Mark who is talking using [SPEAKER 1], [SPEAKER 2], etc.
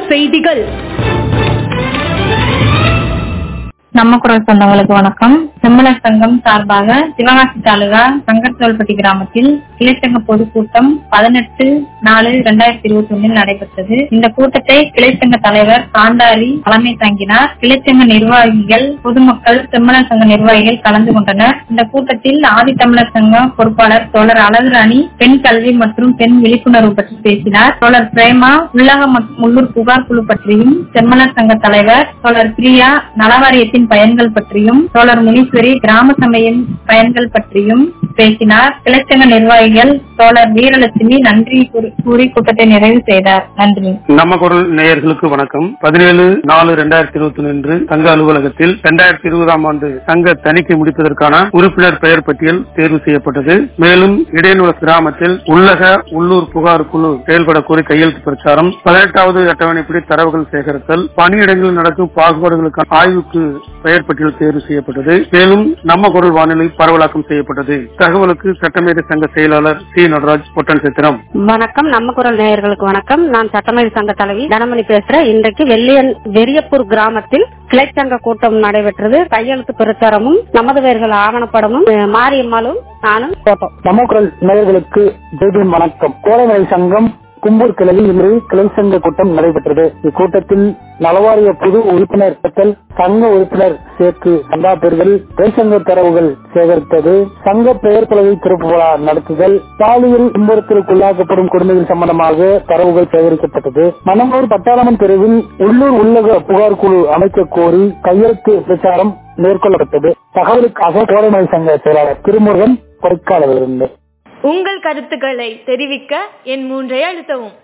[SPEAKER 1] செய்திகள்
[SPEAKER 2] நம்ம குரல் சொந்தங்களுக்கு வணக்கம் செம்மலர் சங்கம் சார்பாக சிவகாசி தாலுகா சங்கர்தோல்பட்டி கிராமத்தில் கிளைச்சங்க பொதுக்கூட்டம் பதினெட்டு நாலு இரண்டாயிரத்தி இருபத்தி ஒன்னில் நடைபெற்றது இந்த கூட்டத்தை கிளைச்சங்க தலைவர் காந்தாரி தலைமை தாங்கினார் கிளைச்சங்க நிர்வாகிகள் பொதுமக்கள் செம்மலர் சங்க நிர்வாகிகள் கலந்து கொண்டனர் இந்த கூட்டத்தில் ஆதித்தமிழர் சங்க பொறுப்பாளர் தோழர் அழகுராணி பெண் கல்வி மற்றும் பெண் விழிப்புணர்வு பற்றி பேசினார் தோழர் பிரேமா உள்ளக மற்றும் உள்ளூர் புகார் குழு பற்றியும் செம்மலர் சங்க தலைவர் தோழர் பிரியா நலவாரியத்தின் பயன்கள் பற்றியும் தோழர் முனீஸ்வரி கிராம சபையின் பயன்கள் பற்றியும் பேசினார் கிளச்சங்க நிர்வாகிகள் தோழர் வீரலட்சுமி நன்றி கூறி- கூறி கூட்டத்தை நிறைவு செய்தார் நன்றி
[SPEAKER 3] நம்ம குரல் நேயர்களுக்கு வணக்கம் பதினேழு நாலு ரெண்டாயிரத்தி இருபத்தி ஒன்று சங்க அலுவலகத்தில் இரண்டாயிரத்தி இருபதாம் ஆண்டு சங்க தணிக்கை முடிப்பதற்கான உறுப்பினர் பெயர் பட்டியல் தேர்வு செய்யப்பட்டது மேலும் இடையநூல கிராமத்தில் உள்ளக உள்ளூர் புகார் குழு செயல்பட கோரி கையெழுத்து பிரச்சாரம் பதினெட்டாவது அட்டவணைப்படி தரவுகள் சேகரித்தல் பணியிடங்களில் நடக்கும் பாகுபாடுகளுக்கான ஆய்வுக்கு பெயர் பட்டியல் தேர்வு செய்யப்பட்டது மேலும் நம்ம குரல் வானொலி பரவலாக்கம் செய்யப்பட்டது தகவலுக்கு சட்டமேதை சங்க செயலாளர் சி நடராஜ் பொட்டன் சித்திரம்
[SPEAKER 4] வணக்கம் நம்ம குரல் நேயர்களுக்கு வணக்கம் நான் சட்டமேதை சங்க தலைவி தனமணி பேசுறேன் இன்றைக்கு வெள்ளியன் வெறியப்பூர் கிராமத்தில் கிளைச்சங்க கூட்டம் நடைபெற்றது கையெழுத்து பிரச்சாரமும் நமது பெயர்கள் ஆவணப்படமும் அஹ், மாரியம்மாளும் நானும் போட்டோம்
[SPEAKER 5] நமக்குரல் நேயர்களுக்கு ஜெய்பீம் வணக்கம் கோடைமலை சங்கம் கும்பூர் கிளையில் இன்று கிளை சங்க கூட்டம் நடைபெற்றது இக்கூட்டத்தில் நலவாரிய புது உறுப்பினர் பெற்றல் சங்க உறுப்பினர் சேர்க்கு சந்தா பெறுதல் பேசங்க தரவுகள் சேகரித்தது சங்க பெயர் பலகை திறப்பு விழா நடத்துதல் பாலியல் துன்புறுத்தலுக்குள்ளாக்கப்படும் கொடுமைகள் சம்பந்தமாக தரவுகள் சேகரிக்கப்பட்டது மணங்கூர் பட்டாளமன் தெருவில் உள்ளூர் உள்ளக புகார் குழு அமைக்க கோரி கையெழுத்து பிரச்சாரம் மேற்கொள்ளப்பட்டது தகவலுக்காக கோடைமலை சங்க செயலாளர் திருமுருகன் கொடைக்கானலிருந்து
[SPEAKER 1] உங்கள் கருத்துக்களை தெரிவிக்க என் மூன்றை அழுத்தவும்